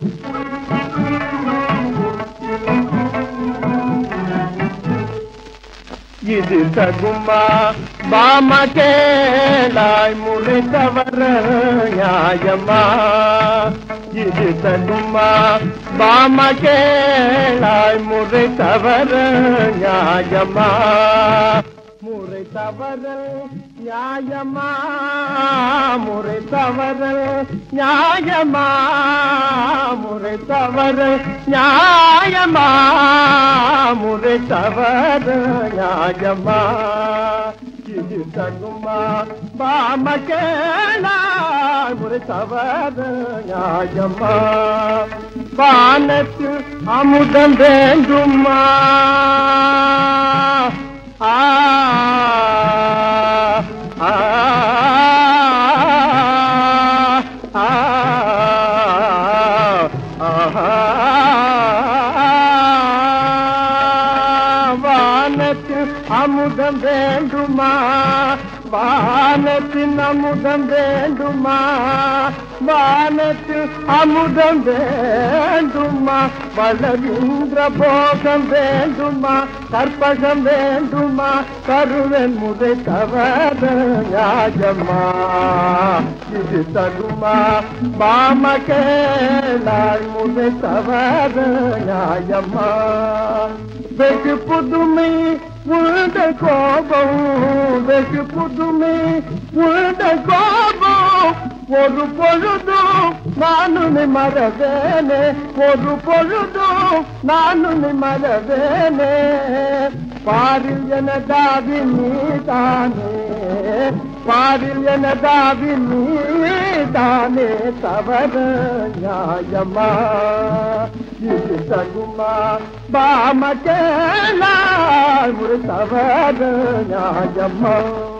இது தகுமா பாம கேளாய் முறை தவற நியாயமா இது தகுமா பாம கேளாய் முறை தவற நியாயமா முறை தவறல் நியாயமா முறை தவறல் நியாயமா முறை தவறல் நியாயமா முறை தவற நியாயமா இது தகுமா பாம கேளாய் முறை தவற நியாயமா வானத்தில் அமுதம் வேண்டுமா ஆ ஆ ஆ வானத்தில் அமுதம் வேண்டுமா வானத்தின் அமுதம் வேண்டுமா வானத்தில் அமுதம் வேண்டுமா வளர்கின்ற போகம் வேண்டுமா கற்பகம் வேண்டுமா கருவன் முறை தவற நியாயமா இது தகுமா பாம கேளாய் முறை தவற நியாயமா வெகு புதுமை உழுத கோபம் வெகு புதுமை உழுத கோபம் ஒரு பொழுதும் நானும் மறவேனே ஒரு பொழுதும் நானும் மறவேனே பாரில் எனதாவி நீதானே பாரில் எனதாவி நீதானே தவற நியாயமா இது தகுமா பாம கேளாய் ஒரு தவற நியாயமா